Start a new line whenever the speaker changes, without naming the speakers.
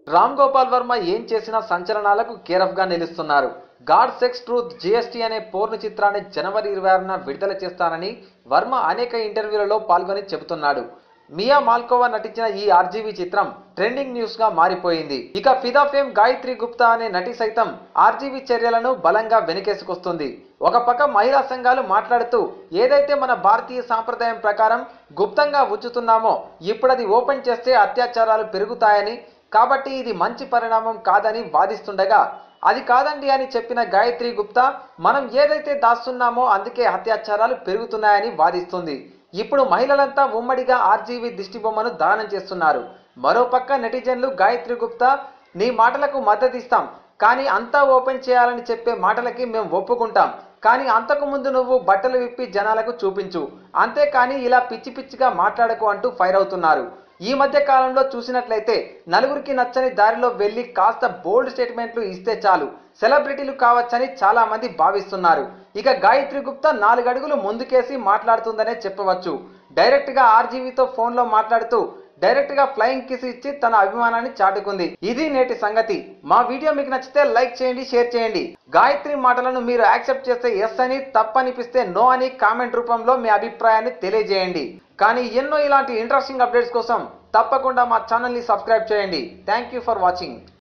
రామ్ గోపాల్ వర్మ ఏం చేసినా సంచలనాలకు కేరఫ్ గా నిలుస్తున్నారు గాడ్ సెక్స్ ట్రూత్ జిఎస్టీ అనే పోర్ను చిత్రాన్ని జనవరి ఇరవై ఆరున విడుదల చేస్తానని వర్మ అనేక ఇంటర్వ్యూలలో పాల్గొని చెబుతున్నాడు మియా మాల్కోవా నటించిన ఈ ఆర్జీవీ చిత్రం ట్రెండింగ్ న్యూస్ గా మారిపోయింది ఇక ఫిదా ఫేమ్ గాయత్రి గుప్తా అనే నటి సైతం ఆర్జీవీ చర్యలను బలంగా వెనుకేసుకొస్తుంది ఒక పక్క మహిళా సంఘాలు మాట్లాడుతూ ఏదైతే మన భారతీయ సాంప్రదాయం ప్రకారం గుప్తంగా ఉంచుతున్నామో ఇప్పుడు అది ఓపెన్ చేస్తే అత్యాచారాలు పెరుగుతాయని కాబట్టి ఇది మంచి పరిణామం కాదని వాదిస్తుండగా అది కాదండి అని చెప్పిన గాయత్రి గుప్తా మనం ఏదైతే దాస్తున్నామో అందుకే అత్యాచారాలు పెరుగుతున్నాయని వాదిస్తుంది ఇప్పుడు మహిళలంతా ఉమ్మడిగా ఆర్జీవీ దిష్టిబొమ్మను దానం చేస్తున్నారు మరోపక్క నెటిజన్లు గాయత్రి గుప్తా నీ మాటలకు మద్దతిస్తాం కానీ అంతా ఓపెన్ చేయాలని చెప్పే మాటలకి మేము ఒప్పుకుంటాం కానీ అంతకు ముందు నువ్వు బట్టలు విప్పి జనాలకు చూపించు అంతేకాని ఇలా పిచ్చి పిచ్చిగా మాట్లాడకు అంటూ ఫైర్ అవుతున్నారు ఈ మధ్య కాలంలో చూసినట్లయితే నలుగురికి నచ్చని దారిలో వెళ్లి కాస్త బోల్డ్ స్టేట్మెంట్లు ఇస్తే చాలు సెలబ్రిటీలు కావచ్చని చాలా మంది భావిస్తున్నారు ఇక గాయత్రి గుప్తా నాలుగు అడుగులు ముందుకేసి మాట్లాడుతుందనే చెప్పవచ్చు డైరెక్ట్ గా ఆర్జీవీతో ఫోన్ లో మాట్లాడుతూ డైరెక్ట్ గా ఫ్లయింగ్ కిస్ ఇచ్చి తన అభిమానాన్ని చాటుకుంది ఇది నేటి సంగతి మా వీడియో మీకు నచ్చితే లైక్ చేయండి షేర్ చేయండి గాయత్రి మాటలను మీరు యాక్సెప్ట్ చేస్తే ఎస్ అని తప్పనిపిస్తే నో అని కామెంట్ రూపంలో మీ అభిప్రాయాన్ని తెలియజేయండి కానీ ఎన్నో ఇలాంటి ఇంట్రెస్టింగ్ అప్డేట్స్ కోసం తప్పకుండా మా ఛానల్ని సబ్స్క్రైబ్ చేయండి థ్యాంక్ యూ ఫర్ వాచింగ్